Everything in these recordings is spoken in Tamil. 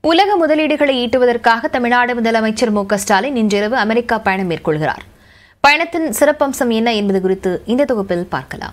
உலக முதலீடுகளை ஈட்டுவதற்காக தமிழ்நாடு முதலமைச்சர் மு க ஸ்டாலின் இன்றிரவு அமெரிக்கா பயணம் மேற்கொள்கிறார் பயணத்தின் சிறப்பம்சம் என்ன என்பது குறித்து இந்த தொகுப்பில் பார்க்கலாம்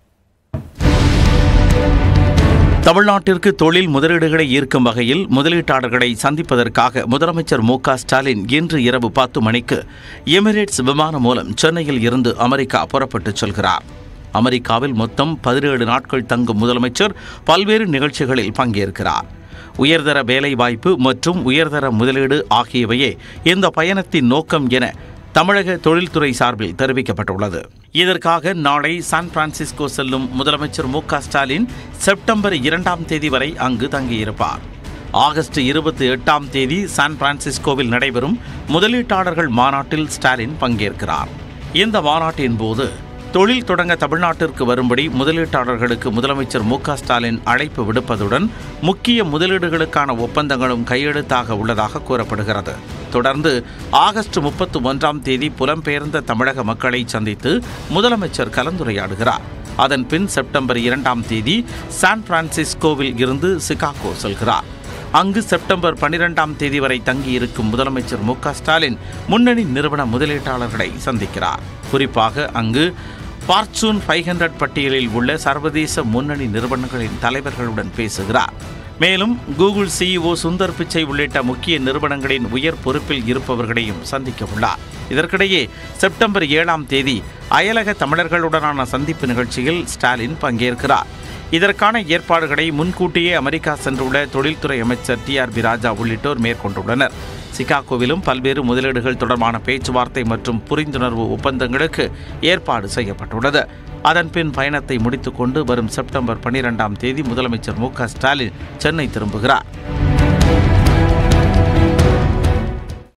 தமிழ்நாட்டிற்கு தொழில் முதலீடுகளை ஈர்க்கும் வகையில் முதலீட்டாளர்களை சந்திப்பதற்காக முதலமைச்சர் மு க ஸ்டாலின் இன்று இரவு பத்து மணிக்கு எமிரேட்ஸ் விமானம் மூலம் சென்னையில் இருந்து அமெரிக்கா புறப்பட்டுச் செல்கிறார் அமெரிக்காவில் மொத்தம் பதினேழு நாட்கள் தங்கும் முதலமைச்சர் பல்வேறு நிகழ்ச்சிகளில் பங்கேற்கிறார் உயர்தர வேலைவாய்ப்பு மற்றும் உயர்தர முதலீடு ஆகியவையே இந்த பயணத்தின் நோக்கம் என தமிழக தொழில்துறை சார்பில் தெரிவிக்கப்பட்டுள்ளது இதற்காக நாளை சான் பிரான்சிஸ்கோ செல்லும் முதலமைச்சர் மு க ஸ்டாலின் செப்டம்பர் இரண்டாம் தேதி வரை அங்கு தங்கியிருப்பார் ஆகஸ்ட் இருபத்தி எட்டாம் தேதி சான் பிரான்சிஸ்கோவில் நடைபெறும் முதலீட்டாளர்கள் மாநாட்டில் ஸ்டாலின் பங்கேற்கிறார் இந்த மாநாட்டின் போது தொழில் தொடங்க தமிழ்நாட்டிற்கு வரும்படி முதலீட்டாளர்களுக்கு முதலமைச்சர் மு க ஸ்டாலின் அழைப்பு விடுப்பதுடன் முக்கிய முதலீடுகளுக்கான ஒப்பந்தங்களும் கையெழுத்தாக உள்ளதாக கூறப்படுகிறது தொடர்ந்து ஆகஸ்ட் முப்பத்தி ஒன்றாம் தேதி புலம்பெயர்ந்த தமிழக மக்களை சந்தித்து முதலமைச்சர் கலந்துரையாடுகிறார் அதன் பின் செப்டம்பர் இரண்டாம் தேதி சான் பிரான்சிஸ்கோவில் இருந்து சிகாகோ செல்கிறார் அங்கு செப்டம்பர் பனிரெண்டாம் தேதி வரை தங்கியிருக்கும் முதலமைச்சர் மு க ஸ்டாலின் முன்னணி நிறுவன முதலீட்டாளர்களை சந்திக்கிறார் குறிப்பாக அங்கு ஃபார்ச்சூன் ஃபைவ் ஹண்ட்ரட் பட்டியலில் உள்ள சர்வதேச முன்னணி நிறுவனங்களின் தலைவர்களுடன் பேசுகிறார் மேலும் கூகுள் சிஇஓ சுந்தர் பிச்சை உள்ளிட்ட முக்கிய நிறுவனங்களின் உயர் பொறுப்பில் இருப்பவர்களையும் சந்திக்க உள்ளார் இதற்கிடையே செப்டம்பர் ஏழாம் தேதி அயலக தமிழர்களுடனான சந்திப்பு நிகழ்ச்சியில் ஸ்டாலின் பங்கேற்கிறார் இதற்கான ஏற்பாடுகளை முன்கூட்டியே அமெரிக்கா சென்றுள்ள தொழில்துறை அமைச்சர் டி ஆர் பி ராஜா உள்ளிட்டோர் மேற்கொண்டுள்ளனர் சிகாகோவிலும் பல்வேறு முதலீடுகள் தொடர்பான பேச்சுவார்த்தை மற்றும் புரிந்துணர்வு ஒப்பந்தங்களுக்கு ஏற்பாடு செய்யப்பட்டுள்ளது அதன்பின் பயணத்தை முடித்துக்கொண்டு வரும் செப்டம்பர் பனிரெண்டாம் தேதி முதலமைச்சர் மு க ஸ்டாலின் சென்னை திரும்புகிறார்